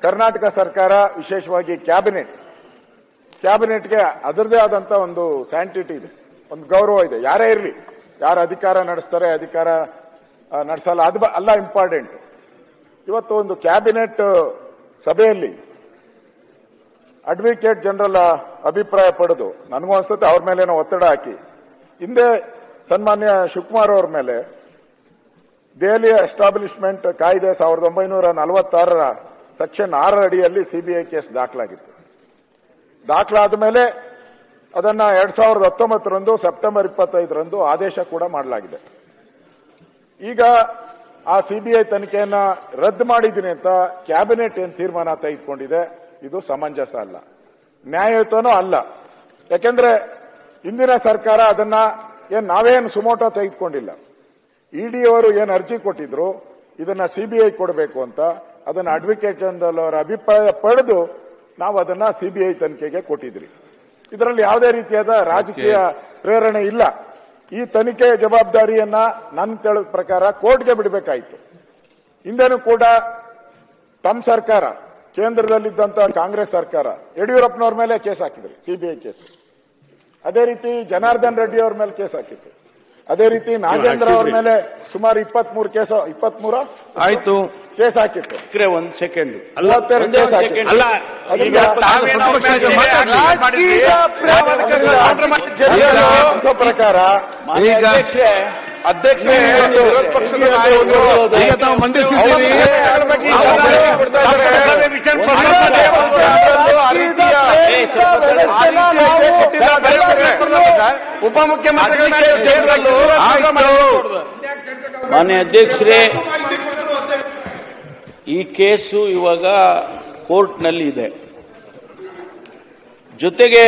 ಕರ್ನಾಟಕ ಸರ್ಕಾರ ವಿಶೇಷವಾಗಿ ಕ್ಯಾಬಿನೆಟ್ ಕ್ಯಾಬಿನೆಟ್ಗೆ ಅದರದೇ ಆದಂತ ಒಂದು ಸ್ಯಾಂಟಿಟಿ ಇದೆ ಒಂದು ಗೌರವ ಇದೆ ಯಾರೇ ಇರಲಿ ಯಾರು ಅಧಿಕಾರ ನಡೆಸ್ತಾರೆ ಅಧಿಕಾರ ಆ, ನಡೆಸಲ್ಲ ಅದು ಬ- ಅಲ್ಲ ಇಂಪಾರ್ಟೆಂಟ್ ಇವತ್ತು ಒಂದು ಕ್ಯಾಬಿನೆಟ್ ಸಭೆಯಲ್ಲಿ ಅಡ್ವೊಕೇಟ್ ಜನರಲ್ ಅಭಿಪ್ರಾಯ ಪಡೆದು ನನಗೂ ಅನ್ಸುತ್ತೆ ಅವ್ರ ಮೇಲೇನೋ ಒತ್ತಡ ಹಾಕಿ ಹಿಂದೆ ಸನ್ಮಾನ್ಯ ಶಿವಕುಮಾರ್ ಅವ್ರ ಮೇಲೆ ದೆಹಲಿ ಎಸ್ಟಾಬ್ಲಿಷ್ಮೆಂಟ್ ಕಾಯ್ದೆ ಸಾವಿರದ ಒಂಬೈನೂರ ನಲವತ್ತಾರರ ಸೆಕ್ಷನ್ ಆರರ ಅಡಿಯಲ್ಲಿ ಸಿಬಿಐ ಕೇಸ್ ದಾಖಲಾಗಿತ್ತು ದಾಖಲಾದ ಮೇಲೆ ಅದನ್ನ ಎರಡ್ ಸಾವಿರದ ಹತ್ತೊಂಬತ್ತರಂದು ಸೆಪ್ಟೆಂಬರ್ ಇಪ್ಪತ್ತೈದರಂದು ಆದೇಶ ಕೂಡ ಮಾಡಲಾಗಿದೆ ಈಗ ಆ ಸಿಬಿಐ ತನಿಖೆಯನ್ನ ರದ್ದು ಮಾಡಿದ್ದೀನಿ ಅಂತ ಕ್ಯಾಬಿನೆಟ್ ಏನ್ ತೀರ್ಮಾನ ತೆಗೆದುಕೊಂಡಿದೆ ಇದು ಸಮಂಜಸ ಅಲ್ಲ ನ್ಯಾಯಯುತನೂ ಅಲ್ಲ ಯಾಕೆಂದ್ರೆ ಇಂದಿನ ಸರ್ಕಾರ ಅದನ್ನ ಏನ್ ನಾವೇನು ಸುಮೋಟೋ ತೆಗೆದುಕೊಂಡಿಲ್ಲ ಇಡಿ ಅವರು ಏನ್ ಅರ್ಜಿ ಕೊಟ್ಟಿದ್ರು ಇದನ್ನ ಸಿಬಿಐ ಕೊಡಬೇಕು ಅಂತ ಅದನ್ನ ಅಡ್ವೊಕೇಟ್ ಜನರಲ್ ಅವರ ಅಭಿಪ್ರಾಯ ಪಡೆದು ನಾವು ಅದನ್ನ ಸಿಬಿಐ ತನಿಖೆಗೆ ಕೊಟ್ಟಿದ್ರಿ ಇದರಲ್ಲಿ ಯಾವುದೇ ರೀತಿಯಾದ ರಾಜಕೀಯ ಪ್ರೇರಣೆ ಇಲ್ಲ ಈ ತನಿಖೆಯ ಜವಾಬ್ದಾರಿಯನ್ನ ನನ್ನ ತಿಳಿದ ಪ್ರಕಾರ ಕೋರ್ಟ್ಗೆ ಬಿಡಬೇಕಾಯಿತು ಹಿಂದೆನೂ ಕೂಡ ತಮ್ಮ ಸರ್ಕಾರ ಕೇಂದ್ರದಲ್ಲಿದ್ದಂತ ಕಾಂಗ್ರೆಸ್ ಸರ್ಕಾರ ಯಡಿಯೂರಪ್ಪನವ್ರ ಮೇಲೆ ಕೇಸ್ ಹಾಕಿದ್ರಿ ಸಿಬಿಐ ಕೇಸ್ ಅದೇ ರೀತಿ ಜನಾರ್ದನ್ ರೆಡ್ಡಿ ಅವ್ರ ಮೇಲೆ ಕೇಸ್ ಹಾಕಿತ್ತು ಅದೇ ರೀತಿ ನಾಗೇಂದ್ರ ಅವ್ರ ಮೇಲೆ ಸುಮಾರು ಇಪ್ಪತ್ಮೂರು ಕೇಸ್ ಇಪ್ಪತ್ಮೂರ ಆಯ್ತು ಕೇಸ್ ಹಾಕಿತ್ತು ಕ್ರೆ ಒಂದ್ ಸೆಕೆಂಡ್ ಮೂವತ್ತೆರಡು ಕೇಸ್ ಹಾಕಿತ್ತು ಅಲ್ಲ ಅದನ್ನ ಈಗ ತಾವೇನೋ ಪ್ರತಿಪಕ್ಷ ಮೇಲೆ ಮಾತಾಡ್ಲಿ. ಮಾಡಿದ್ರಿ. ಅನ್ಸೋ ಪ್ರಕಾರ ಮಾನ್ಯ ಈಗ- ಅಧ್ಯಕ್ಷರೇ, ಅಧ್ಯಕ್ಷರೇ ವಿರೋಧ ಪಕ್ಷದ ನಾಯಕರು ಈಗ ತಾವು ಮಂಡಿಸಿದ್ದೀರಿ ಸಭೆ ವಿಷಯ ಪ್ರಸ್ತಾಪ ಉಪಮುಖ್ಯಮಂತ್ರಿಗಳ ಮೇಲೆ ಜೈಲಲ್ಲೂ ಮಾನ್ಯ ಅಧ್ಯಕ್ಷರೇ ಈ ಕೇಸು ಇವಾಗ ಕೋರ್ಟ್ನಲ್ಲಿ ಇದೆ ಜೊತೆಗೆ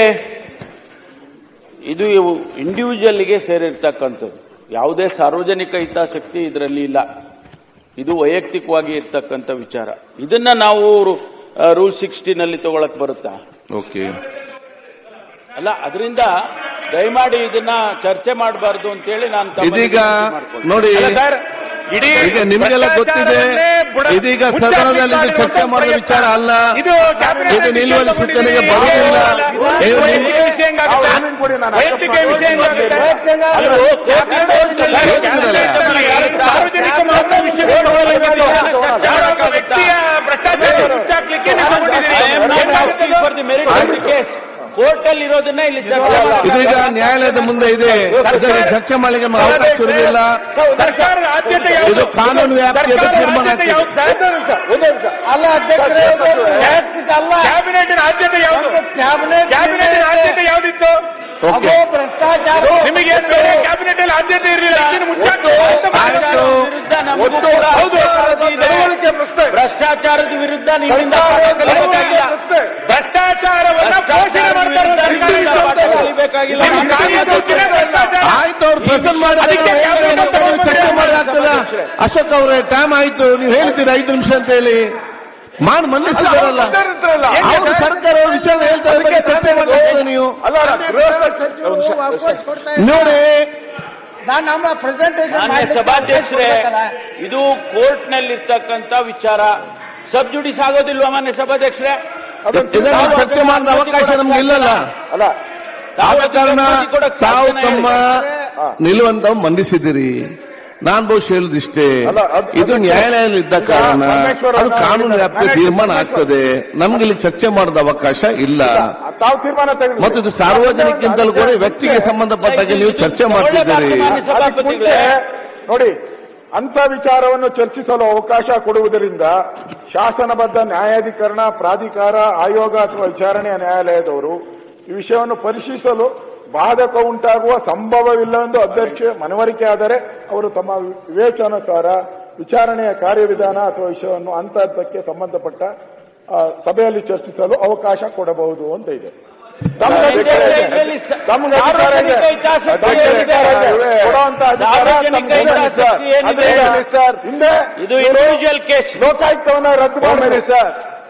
ಇದು ಇಂಡಿವಿಜುವಲ್ಗೆ ಸೇರಿರ್ತಕ್ಕಂಥದ್ದು ಯಾವುದೇ ಸಾರ್ವಜನಿಕ ಹಿತಾಸಕ್ತಿ ಇದರಲ್ಲಿ ಇಲ್ಲ ಇದು ವೈಯಕ್ತಿಕವಾಗಿ ಇರ್ತಕ್ಕಂಥ ವಿಚಾರ ಇದನ್ನ ನಾವು ರೂಲ್ ಸಿಕ್ಸ್ಟಿನಲ್ಲಿ ತಗೊಳಕ್ ಬರುತ್ತಾ ಓಕೆ ಅಲ್ಲ ಅದರಿಂದ ದಯಮಾಡಿ ಇದನ್ನ ಚರ್ಚೆ ಮಾಡಬಾರ್ದು ಅಂತೇಳಿ ನಾನು ತಮ್ಮಲ್ಲಿ ಇದೀಗ ವಿನಂತಿ ಮಾಡ್ಕೊಳ್ತೀನಿ. ನೋಡಿ ಅಲ್ಲ ಸರ್ ಇಡೀ ಈಗ ನಿಮಗೆಲ್ಲ ಗೊತ್ತಿದೆ ಭ್ರಷ್ಟಾಚಾರವನ್ನೇ ಬುಡ- ಇದೀಗ ಮುಚ್ಚಾಕ್ಲಿಕ್ಕೆ ಸದನದಲ್ಲಿ ಇದು ಚರ್ಚೆ ಮಾಡುವ ಪ್ರಯತ್ನ. ವಿಚಾರ ಅಲ್ಲ ಇದು ಕ್ಯಾಬಿನೆಟ್ ಇದು ನಿಲುವಳಿ ವಿಷಯ ಸೂಚನೆಗೆ ತಗೊಂಡಿದ್ದೀವಿ. ಬರುವುದಿಲ್ಲ ಇದು ನೀವು- ವೈಯಕ್ತಿಕ ವಿಷಯ ಹೆಂಗಾಗುತ್ತೆ? ಜಾಮೀನು ಕೊಡಿ, ನಾನು ವೈಯಕ್ತಿಕ accept ವಿಷಯ ಹೆಂಗಾಗುತ್ತೆ? ಮಾಡ್ತೀನಿ. ಅದು ಕ್ಯಾಬಿನೆಟ್ ಕ್ಯಾಬಿನೆಟ್ ಸಾರ್ವಜನಿಕ ಮಹತ್ವದ ವಿಷಯಗಳು ಯಾರೋ ಒಬ್ಬ ವ್ಯಕ್ತಿಯ ಭ್ರಷ್ಟಾಚಾರ ಮುಚ್ಚಾಕ್ಲಿಕ್ಕೆ ನೀವು ತಗೊಂಡಿದ್ದೀರಿ. I am not ಹೆಂಗಾಗುತ್ತೆ asking for the merit of the case. Court ಅಲ್ಲಿ ಇರೋದನ್ನ ಇಲ್ಲಿ ಚರ್ಚೆ ಮಾಡಿ. ಇದು ಈಗ ನ್ಯಾಯಾಲಯದ ಮುಂದೆ ಇದೆ ಇದರಲ್ಲಿ ಚರ್ಚೆ ಮಾಡಲಿಕ್ಕೆ ನಮಗೆ ಅವಕಾಶ ಇರುವುದಿಲ್ಲ ಸರ್ಕಾರದ ಆದ್ಯತೆ ಯಾವುದು? ಇದು ಕಾನೂನು ವ್ಯಾಪ್ತಿಯ ಸರ್ಕಾರದ ತೀರ್ಮಾನ ಆದ್ಯತೆ ಆಗ್ತದೆ. ಯಾವುದು ಸರ್? ಅಲ್ಲ ಅಧ್ಯಕ್ಷರೇ ಕ್ಯಾಬಿನೆಟಿನ ಆದ್ಯತೆ ಯಾವುದು ಕ್ಯಾಬಿನೆಟಿನ ಆದ್ಯತೆ ಯಾವ್ದಿತ್ತು ಓಕೆ ಭ್ರಷ್ಟಾಚಾರ ನಿಮಗೆ ಬೇರೆ ಕ್ಯಾಬಿನೆಟ್ ಅಲ್ಲಿ ಆದ್ಯತೆ ಇರಲಿಲ್ಲ ಇದನ್ನು ಮುಚ್ಚಾಕು ಆಯ್ತು ವಿರುದ್ಧ ನಮಗೂ ಕೂಡ ಅಪರಾಧ ಇದೆ. ಭ್ರಷ್ಟಾಚಾರದ ವಿರುದ್ಧ ನಿಮ್ಮಿಂದ ಪಾಠ ಕಲಿಬೇಕಾಗಿಲ್ಲ. ಭ್ರಷ್ಟಾಚಾರವನ್ನ ಪೋಷಣೆ ಮಾಡ್ತಾರೆ ಸರ್ಕಾರಿ ನಿಮ್ಮಿಂದ ಪಾಠ ಸಂಸ್ಥೆಗಳು. ಕಲಿಬೇಕಾಗಿಲ್ಲ. ನಿಮ್ಮ ಕಾರ್ಯಸೂಚನೆ ಭ್ರಷ್ಟಾಚಾರ ಆಯ್ತು ಅವ್ರು ಪ್ರೆಸೆಂಟ್ ಮಾಡಿ ಅದಕ್ಕೆ ಕ್ಯಾಬಿನೆಟ್ ಅಂತ ನೀವು ಚರ್ಚೆ ಮಾಡಲಾಗ್ತದ ಅಶೋಕ್ ಅವರೇ ಟೈಮ್ ಆಯ್ತು ನೀವು ಹೇಳ್ತೀರಿ ಐದು ನಿಮಿಷ ಅಂತ ಹೇಳಿ ಮಾಡಿ ಮಂಡಿಸಿದಾರಲ್ಲ ಅವ್ರು ಸರ್ಕಾರ ಅವ್ರ ವಿಚಾರ ಹೇಳ್ತಾ ಇದ್ದಾರೆ ಚರ್ಚೆ ಮಾಡಲಾಗ್ತದೆ ನೀವು ನೋಡಿ ನಮ್ಮ ಪ್ರೆಸೆಂಟೇಷನ್ ಮಾನ್ಯ ಸಭಾಧ್ಯಕ್ಷರೇ ಇದು ಕೋರ್ಟ್ ನಲ್ಲಿ ಇರ್ತಕ್ಕಂತ ವಿಚಾರ ಸಬ್ ಜುಡಿಸ್ ಆಗೋದಿಲ್ವಾ ಮಾನ್ಯ ಸಭಾಧ್ಯಕ್ಷರೇ ಇದನ್ನ ಚರ್ಚೆ ಮಾಡಿದ ಅವಕಾಶ ನಮ್ಗೆ ಇಲ್ಲಲ್ಲ ಅಲ್ಲ ಆದ ಕಾರಣ ಕೊಡಕ್ ತಾವು ಸಾಧ್ಯನೇ ತಮ್ಮ ನಿಲುವಂತ ಮಂಡಿಸಿದಿರಿ ನಾನ್ ಬಹುಶಃ ಹೇಳುದಿಷ್ಟೇ ಅಲ್ಲ, ಅದ್- ಇದು ಅಧ್ಯಕ್ಷ, ನ್ಯಾಯಾಲಯದಲ್ಲಿ ಇದ್ದ ಈಗ ಕಾರಣ ಪರಮೇಶ್ವರ್ ಅದು ಅವ್ರನ್ನ ಕಾನೂನು ಹೇಳಿದ್ದಾರೆ. ವ್ಯಾಪ್ತಿಯ ನಾನೇ ತೀರ್ಮಾನ ಪರಮೇಶ್ವರ್. ಆಗ್ತದೆ ನಮ್ಗೆ ಇಲ್ಲಿ ಚರ್ಚೆ ಮಾಡದ ಅವಕಾಶ ಇಲ್ಲ ತಾವು ತೀರ್ಮಾನ ತೆಗೆದು ಮತ್ತು ಇದು ಸಾರ್ವಜನಿಕ್ಕಿಂತಲೂ ಕೂಡ ವ್ಯಕ್ತಿಗೆ ಸಂಬಂಧಪಟ್ಟಾಗೆ ನೀವು ಚರ್ಚೆ ಮಾಡ್ತಿದ್ದೀರಿ ಅದಕ್ಕೆ ಮುಂಚೆ ನೋಡಿ ಅಂತ ವಿಚಾರವನ್ನು ಚರ್ಚಿಸಲು ಅವಕಾಶ ಕೊಡುವುದರಿಂದ ಶಾಸನಬದ್ಧ ನ್ಯಾಯಾಧಿಕರಣ ಪ್ರಾಧಿಕಾರ ಆಯೋಗ ಅಥವಾ ವಿಚಾರಣೆಯ ನ್ಯಾಯಾಲಯದವರು ಈ ವಿಷಯವನ್ನು ಪರಿಶೀಲಿಸಲು ಬಾಧಕ ಉಂಟಾಗುವ ಸಂಭವವಿಲ್ಲವೆಂದು ಅಧ್ಯಕ್ಷ ಮನವರಿಕೆ ಆದರೆ ಅವರು ತಮ್ಮ ವಿವೇಚನಾನುಸಾರ ವಿಚಾರಣೆಯ ಕಾರ್ಯವಿಧಾನ ಅಥವಾ ವಿಷಯವನ್ನು ಅಂತ ಹಂತಕ್ಕೆ ಸಂಬಂಧಪಟ್ಟ ಆ, ಸಭೆಯಲ್ಲಿ ಚರ್ಚಿಸಲು ಅವಕಾಶ ಕೊಡಬಹುದು ಅಂತ ಇದೆ ತಮ್ಗೆ ಅಧಿಕಾರ ಇದೆ. ಇದರಲ್ಲಿ ಸ- ತಮ್ಗೆ ಅಧಿಕಾರ ಇದೆ. ಸಾರ್ವಜನಿಕ ಹಿತಾಸಕ್ತಿ ತಮ್ಗೆ ಏನಿದೆ? ಅಧಿಕಾರ ಇದೆ. ಕೊಡುವಂತ ಅಧಿಕಾರ ಸಾರ್ವಜನಿಕ ತಮ್ಗೆ ಇದೆ. ಹಿತಾಸಕ್ತಿ ಏನಿದೆ? ಅದೇ ಹಿಂದೆ ಇದು ಇಂಡಿವಿಜುವಲ್ ಕೇಸ್ ಲೋಕಾಯುಕ್ತವನ್ನ ರದ್ದು ಮಾಡಿ ಸರ್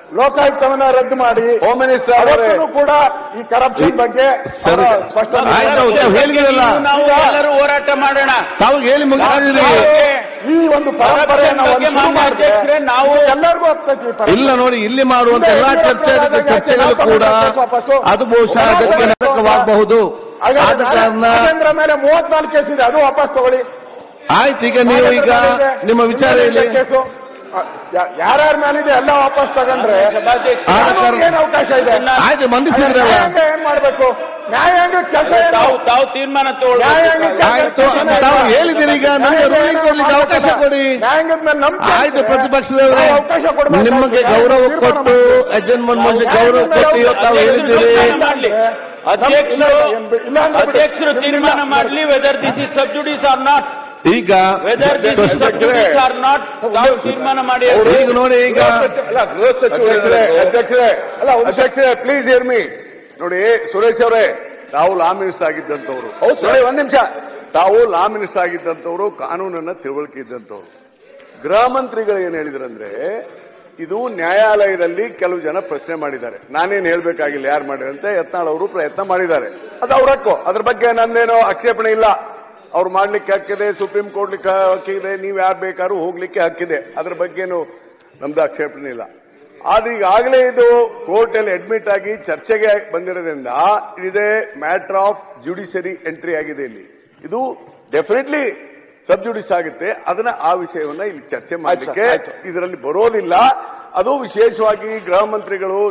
ಲೋಕಾಯುಕ್ತವನ್ನ ರದ್ದು ಮಾಡಿ ಹೋಮ್ ಮಿನಿಸ್ಟರ್ ಅವರೇ. ಅವತ್ತೂ ಕೂಡ ಈ ಕರಪ್ಷನ್ ಬಗ್ಗೆ ಸರಿ. ಅವರ ಸ್ಪಷ್ಟನೆ ಆಯ್ತು, ಮಾಡಿದ್ದಾರೆ. ಹೌದು, ಹೇಳಿದ್ರಲ್ಲ. ನಾವು ಎಲ್ಲರೂ ಹೋರಾಟ ಮಾಡೋಣ ತಾವು ಹೇಳಿ ಮುಗಿಸಿದ್ರಿ ಈ ಒಂದು ಪರಂಪರೆಯನ್ನು ಬಗ್ಗೆ ಒಂದು ಶುರು ಮಾನ್ಯ ಮಾಡಿದ್ರೆ ಅಧ್ಯಕ್ಷರೇ, ನಾವು ಎಲ್ಲರಿಗೂ ಆಗ್ತೈತಿ ಈ ಪರಂಪರೆ. ಇಲ್ಲ ನೋಡಿ ಇಲ್ಲಿ ಮಾಡುವಂತ ಎಲ್ಲಾ ಚರ್ಚೆ ಚರ್ಚೆಗಳು ಕೂಡ ಅದು ಬಹುಶಃ ಅದಕ್ಕೆ ನರಕವಾಗಬಹುದು ಆದ ಕಾರಣ ರಾಜೇಂದ್ರ ಮೇಲೆ ಮೂವತ್ನಾಲ್ಕು ಕೇಸ್ ಇದೆ ಅದು ವಾಪಸ್ ತಗೊಳ್ಳಿ ಆಯ್ತು ಈಗ ನೀವು ಈಗ ನಿಮ್ಮ ವಿಚಾರ ಹೇಳಿ ಕೇಸು ಯಾರ್ಯಾರ ಮೇಲಿದೆ ಎಲ್ಲ ವಾಪಸ್ ತಗೊಂಡ್ರೆ ಸಭಾಧ್ಯಕ್ಷ ಆದ ಕಾರಣ ಏನ್ ಅವಕಾಶ ಇದೆ ಆಯ್ತು ಮಂಡಿಸಿದ್ರಲ್ಲ ನ್ಯಾಯಾಂಗ ಏನ್ ಮಾಡ್ಬೇಕು ನ್ಯಾಯಾಂಗ ಕೆಲಸ ತಾವು ತಾವು ತೀರ್ಮಾನ ನ್ಯಾಯಾಂಗ ತಗೊಳ್ಬೇಕು ಆಯ್ತು ತಾವು ಹೇಳಿದಿರಿ ಈಗ ನಮಗೆ ರೂಲಿಂಗ್ ಕೊಡ್ಲಿಕ್ಕೆ ಅವಕಾಶ ಕೊಡಿ ನ್ಯಾಯಾಂಗದ ಮೇಲೆ ನಂಬಿಕೆ ಆಯ್ತು ಇದ್ರೆ ಪ್ರತಿಪಕ್ಷದವರೇ ನಾವು ಅವಕಾಶ ಕೊಡ್ಬೇಕು. ನಿಮಗೆ ಗೌರವ ತೀರ್ಮಾನ ಕೊಟ್ಟು ಮಾಡ್ಬೇಕು. ಅಜ್ಜನ್ ಮನ್ಮೋಹನ್ ಸಿಂಗ್ ಗೌರವ ಕೊಟ್ಟು ಇವತ್ತು ತಾವು ಹೇಳಿದ್ದೀರಿ ಮಾಡ್ಲಿ ಅಧ್ಯಕ್ಷರು ಅಧ್ಯಕ್ಷರು ತೀರ್ಮಾನ ಮಾಡಲಿ whether this is sub judice or not ಈಗ whether this is sub judice or not ತಾವು ತೀರ್ಮಾನ ಮಾಡಿ ಈಗ ನೋಡಿ ಈಗ ಅಲ್ಲ ಗೃಹ ಸಚಿವರೇ ಅಧ್ಯಕ್ಷರೇ ಅಲ್ಲ ಅಧ್ಯಕ್ಷರೇ ಪ್ಲೀಸ್ ಹಿಯರ್ ಮಿ ನೋಡಿ ಸುರೇಶ್ ಅವರೇ ತಾವು ಲಾ ಮಿನಿಸ್ಟರ್ ಆಗಿದ್ದಂತವ್ರು ನೋಡಿ ಒಂದ್ ನಿಮಿಷ ತಾವು ಲಾ ಮಿನಿಸ್ಟರ್ ಆಗಿದ್ದಂತವ್ರು ಕಾನೂನನ್ನ ತಿಳುವಳಿಕೆ ಇದ್ದಂತವ್ರು ಗೃಹ ಮಂತ್ರಿಗಳು ಏನ್ ಹೇಳಿದ್ರಂದ್ರೆ ಇದು ನ್ಯಾಯಾಲಯದಲ್ಲಿ ಕೆಲವು ಜನ ಪ್ರಶ್ನೆ ಮಾಡಿದ್ದಾರೆ ನಾನೇನ್ ಹೇಳ್ಬೇಕಾಗಿಲ್ಲ ಯಾರು ಮಾಡಿರಂತೆ ಯತ್ನಾಳ್ ಅವರು ಪ್ರಯತ್ನ ಮಾಡಿದ್ದಾರೆ ಅದು ಅವ್ರ ಹಕ್ಕು ಅದ್ರ ಬಗ್ಗೆ ನಂದೇನೋ ಆಕ್ಷೇಪಣೆ ಇಲ್ಲ ಅವ್ರು ಮಾಡ್ಲಿಕ್ಕೆ ಹಕ್ಕಿದೆ ಸುಪ್ರೀಂ ಕೋರ್ಟ್ ಹಕ್ಕಿದೆ ನೀವು ಯಾರು ಬೇಕಾದ್ರೂ ಹೋಗ್ಲಿಕ್ಕೆ ಹಕ್ಕಿದೆ ಅದ್ರ ಬಗ್ಗೆನು ನಮ್ದು ಆಕ್ಷೇಪಣೆ ಇಲ್ಲ ಆದ್ರೆ ಈಗಾಗಲೇ ಇದು ಕೋರ್ಟ್ ಅಲ್ಲಿ ಅಡ್ಮಿಟ್ ಆಗಿ ಚರ್ಚೆಗೆ ಬಂದಿರೋದ್ರಿಂದ it a matter of judiciary entry ಆಗಿದೆ ಇಲ್ಲಿ ಇದು ಡೆಫಿನೆಟ್ಲಿ ಸಬ್ ಜುಡಿಸ್ ಆಗುತ್ತೆ ಅದನ್ನ ಆ ವಿಷಯವನ್ನ ಇಲ್ಲಿ ಚರ್ಚೆ ಮಾಡಲಿಕ್ಕೆ ಇದರಲ್ಲಿ ಬರೋದಿಲ್ಲ ಅದು ವಿಶೇಷವಾಗಿ ಗೃಹ ಮಂತ್ರಿಗಳು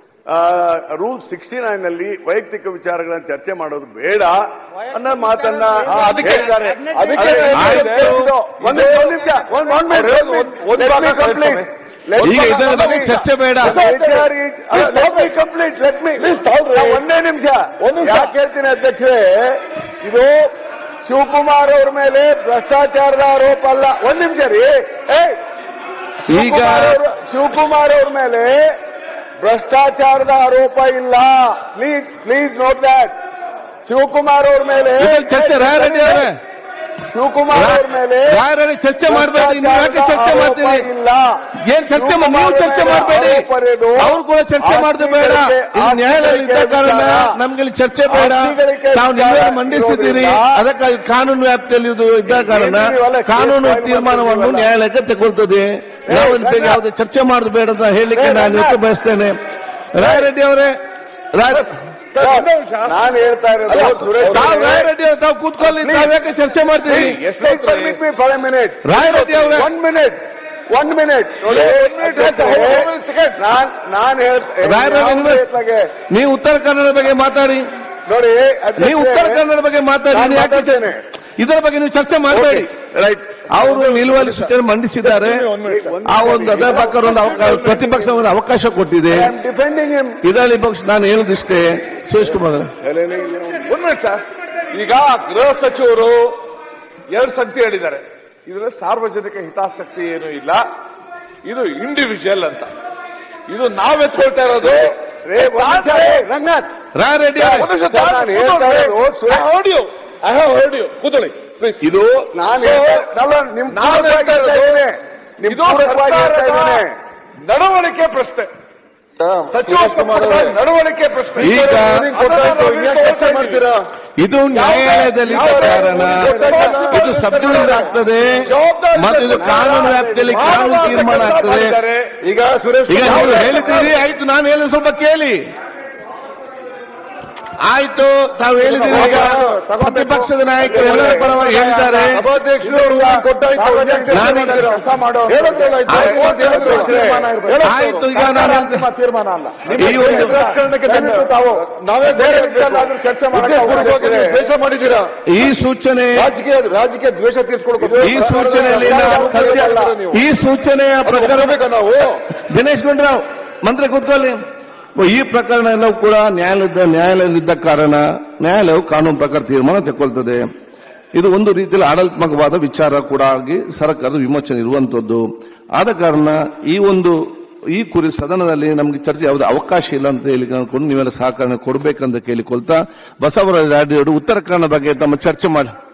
ರೂಲ್ ಸಿಕ್ಸ್ಟಿ ನೈನ್ ನಲ್ಲಿ ವೈಯಕ್ತಿಕ ವಿಚಾರಗಳನ್ನ ಚರ್ಚೆ ಮಾಡೋದು ಬೇಡ ಅನ್ನೋ ಮಾತನ್ನ ಹೇಳಿದ್ದಾರೆ ಅದಕ್ಕೆ ಅದೇ- ಆಯ್ತು. ಒಂದು ಒಂದು ನಿಮಿಷ ಒಂದು ಒಂದು minute, let me- ಒಂದು let me ಭಾಗ complete. Let ಈಗ me ಇದರ ಬಗ್ಗೆ complete. ಚರ್ಚೆ ಬೇಡ. HR is- ಅಲ್ಲ, let me complete, let me. ನಾವು ಒಂದೇ ನಿಮಿಷ ಯಾಕೆ ಹೇಳ್ತೀನಿ ಅಧ್ಯಕ್ಷರೇ ಇದು ಶಿವಕುಮಾರ್ ಅವ್ರ ಮೇಲೆ ಭ್ರಷ್ಟಾಚಾರದ ಆರೋಪ ಅಲ್ಲ ಒಂದ್ ನಿಮಿಷ ರೀ ಏ ಈಗ ಶಿವಕುಮಾರ್ ಅವ್ರ- ಶಿವಕುಮಾರ್ ಅವ್ರ ಮೇಲೆ ಭ್ರಷ್ಟಾಚಾರದ ಆರೋಪ ಇಲ್ಲ please please note that Shivakumar ಅವ್ರ ಮೇಲೆ ಇದ್ರಲ್ಲಿ ಚರ್ಚೆ ರಾಯರೆಡ್ಡಿ ಅವರೇ ಶಿವಕುಮಾರ್ ಅವ್ರ ಮೇಲೆ ರಾಯರೆಡ್ಡಿ ಚರ್ಚೆ ಮಾಡಬೇಡಿ ನೀವು ಯಾಕೆ ಚರ್ಚೆ ಮಾಡ್ತೀರಿ ಆರೋಪ ಇಲ್ಲ ಏನ್ ಚರ್ಚೆ ಮಾ- ನೀವು ಚರ್ಚೆ ಮಾಡಬೇಡಿ ಅವ್ರು ಕೂಡ ಚರ್ಚೆ ಮಾಡೋದು ಬೇಡ ಇದು ನ್ಯಾಯಾಲಯ ಇದ್ದ ಕಾರಣ ನಮ್ಗೆ ಇಲ್ಲಿ ಚರ್ಚೆ ಬೇಡ ನಾವು ನಿಮ್ಮನ್ನು ಮಂಡಿಸಿದ್ದೀರಿ ಅದಕ್ಕಾಗಿ ಕಾನೂನು ವ್ಯಾಪ್ತಿಯಲ್ಲಿ ಇದು ಇದ್ದ ಕಾರಣ ಕಾನೂನು ತೀರ್ಮಾನವನ್ನು ನ್ಯಾಯಾಲಯಕ್ಕೆ ತಗೊಳ್ತದೆ ನಾವು ಇಲ್ಲಿ ಬೇಗ ಯಾವುದೇ ಚರ್ಚೆ ಮಾಡೋದು ಬೇಡ ಅಂತ ಹೇಳಲಿಕ್ಕೆ ನಾನು ಇವತ್ತು ಬಯಸ್ತೇನೆ ರಾಯರೆಡ್ಡಿ ಅವರೇ ರಾಯ ನಾನು ಹೇಳ್ತಾ ಇರೋದು ಸುರೇಶ್ ತಾವು ರಾಯರೆಡ್ಡಿ ಅವರು ತಾವು ಕೂತ್ಕೊಳ್ಳಿ ತಾವು ಯಾಕೆ ಚರ್ಚೆ ಮಾಡ್ತೀರಿ permit me for a minute Rayareddy ಅವರೇ ಒನ್ ಮಿನಿಟ್ ಒನ್ ಮಿನಿಟ್ ನೋಡಿ ನಾನ್ ನಾನ್ ರಾಯರೆಡ್ಡಿ ಹೇಳ್ತೇನೆ ನಿಮ್ಗೆ- ನೀವು ಉತ್ತರ ಕನ್ನಡ ಬಗ್ಗೆ ಮಾತಾಡಿ ನೋಡಿ ನೀವು ಉತ್ತರ ಕನ್ನಡ ಬಗ್ಗೆ ಮಾತಾಡಿ ನಾನು ನೀವು ಯಾಕೆ ಮಾತಾಡ್ತೇನೆ. ಇದರ ಬಗ್ಗೆ ನೀವು ಚರ್ಚೆ ಮಾಡಬೇಡಿ ರೈಟ್ ಅವರು ನಿಲುವಳಿ ಸೂಚನೆ ಮಂಡಿಸಿದ್ದಾರೆ ಆ ಒಂದು ಅದರ ಪ್ರಕಾರ ಒಂದು ಅವಕಾಶ ಪ್ರತಿಪಕ್ಷ ಒಂದು ಅವಕಾಶ ಕೊಟ್ಟಿದೆ ಡಿಫೆಂಡಿಂಗ್ ಹಿಮ್ ಇದರಲ್ಲಿ ಪಕ್ಷ ನಾನು ಹೇಳುದಿಷ್ಟೇ ಸುರೇಶ್ ಕುಮಾರ್ ಅವರೇ. ಒಂದ್ ಮಿನಿಟ್ ಸರ್ ಈಗ ಗೃಹ ಸಚಿವರು ಎರಡು ಸಂಗತಿ ಹೇಳಿದ್ದಾರೆ ಇದರಲ್ಲಿ ಸಾರ್ವಜನಿಕ ಹಿತಾಸಕ್ತಿ ಏನು ಇಲ್ಲ ಇದು ಇಂಡಿವಿಜುವಲ್ ಅಂತ ಇದು ನಾವ್ ಎತ್ಕೊಳ್ತಾ ಇರೋದು ರೇ ಒಂದ್ ನಿಮಿಷ, ರೇ, ರಂಗನಾಥ್ ರಾಯರೆಡ್ಡಿ ಅವರೇ, ಒಂದು ನಿಮಿಷ ಸರ್, ನಾನು ಹೇಳ್ತಾ ಇರೋದು Suresh- I heard you. I have heard you. ಕೂತ್ಕೊಳ್ಳಿ ಪ್ಲೀಸ್ ಇದು ನಾನು ಹೇಳ್ತಾ- ಅಲ್ಲ, ನಿಮ್ ನಾನು ಪೂರಕವಾಗಿ ಹೇಳ್ತಾ ಹೇಳ್ತಾ ಇರೋದು ಇದ್ದೇನೆ. ನಿಮ್ ಇದು ಪೂರಕವಾಗಿ ಹೇಳ್ತಾ ಸರ್ಕಾರದ ಇದ್ದೇನೆ ನಡವಳಿಕೆ ಪ್ರಶ್ನೆ ಸಚಿವ ಸಂಪುಟದ ನಡವಳಿಕೆ ಪ್ರಶ್ನೆ ಈಗ ಚರ್ಚೆ ಮಾಡ್ತೀರಾ ಇದು ನ್ಯಾಯಾಲಯದಲ್ಲಿ ಇದ್ದ ಕಾರಣ ಇದು ಸಬ್ಜುಡಿಸ್ ಆಗ್ತದೆ ಮತ್ತು ಇದು ಕಾನೂನು ವ್ಯಾಪ್ತಿಯಲ್ಲಿ ಕಾನೂನು ತೀರ್ಮಾನ ಆಗ್ತದೆ ಈಗ ಸುರೇಶ್ ಈಗ ಕುಮಾರ್ ನೀವು ಹೇಳಿದ್ದೀರಿ ಆಯ್ತು ನಾನು ಹೇಳಿದ ಸ್ವಲ್ಪ ಕೇಳಿ ಆಯ್ತು ತಾವು ಹೇಳಿದ್ದೀರಿ ಈಗ ಪ್ರತಿಪಕ್ಷದ ನಾಯಕರು ಎಲ್ಲರ ಪರವಾಗಿ ಹೇಳಿದ್ದಾರೆ ಸಭಾಧ್ಯಕ್ಷರು ruling ಕೊಟ್ಟಾಯ್ತು ನಾನು ಈಗ ಕೆಲಸ ಮಾಡೋ ಹೇಳಿದ್ರಲ್ಲ, ಆಯ್ತು, ಆಯ್ತು, ಆಯ್ತು, ಹೇಳಿದ್ರಲ್ಲ. ತೀರ್ಮಾನ ಇರ್ಬೇಕು. ಹೇಳಿದ್ರು. ಆಯ್ತು ಈಗ ನಾನು ಹೇಳ್ತೇನೆ ನಿಮ್ಮ ತೀರ್ಮಾನ ಅಲ್ಲ ಈ ಒಂದು- ರಾಜಕಾರಣಕ್ಕೆ ತಂದ- ದಯವಿಟ್ಟು ತಾವು ನಾವೇ ಬೇರೆ ವ್ಯಕ್ತಿಯಲ್ಲಾದ್ರೂ ಚರ್ಚೆ ಮಾಡಕ್ಕೆ ಉದ್ದೇಶಪೂರ್ವಕವಾಗಿ ಅವಕಾಶ ಇದೆ. ದ್ವೇಷ ಮಾಡಿದ್ದೀರಾ ಈ ಸೂಚನೆ ರಾಜಕೀಯ ರಾಜಕೀಯ ದ್ವೇಷ ತೀರ್ಸ್ಕೊಳಕ್ಕೆ ಈ ಸೂಚನೆಯಲ್ಲಿ ನಾವು ಸತ್ಯ ಈ ಸೂಚನೆಯ ಪ್ರಕಾರ ಬೇಕಾ ನಾವು ದಿನೇಶ್ ಗುಂಡ್ರಾವ್ ಮಂತ್ರಿ ಕೂತ್ಕೊಳ್ಳಿ ಈ ಪ್ರಕರಣ ಎಲ್ಲವೂ ಕೂಡ ನ್ಯಾಯಾಲಯದ ನ್ಯಾಯಾಲಯದಲ್ಲಿದ್ದ ಕಾರಣ ನ್ಯಾಯಾಲಯವು ಕಾನೂನು ಪ್ರಕಾರ ತೀರ್ಮಾನ ತಗೊಳ್ತದೆ ಇದು ಒಂದು ರೀತಿಯಲ್ಲಿ ಆಡಳಿತಾತ್ಮಕವಾದ ವಿಚಾರ ಕೂಡ ಆಗಿ ಸರ್ಕಾರದ ವಿಮೋಚನೆ ಇರುವಂತದ್ದು ಆದ ಕಾರಣ ಈ ಒಂದು ಈ ಕುರಿ ಸದನದಲ್ಲಿ ನಮಗೆ ಚರ್ಚೆ ಯಾವುದೇ ಅವಕಾಶ ಇಲ್ಲ ಅಂತ ಹೇಳಿ ಅನ್ಕೊಂಡು ನೀವೆಲ್ಲ ಸಹಕಾರ ಕೊಡಬೇಕಂತ ಕೇಳಿಕೊಳ್ತಾ ಬಸವರಾಜ ರಾಡಿಯವರು ಉತ್ತರ ಕನ್ನಡ ಬಗ್ಗೆ ತಮ್ಮ ಚರ್ಚೆ ಮಾಡಿ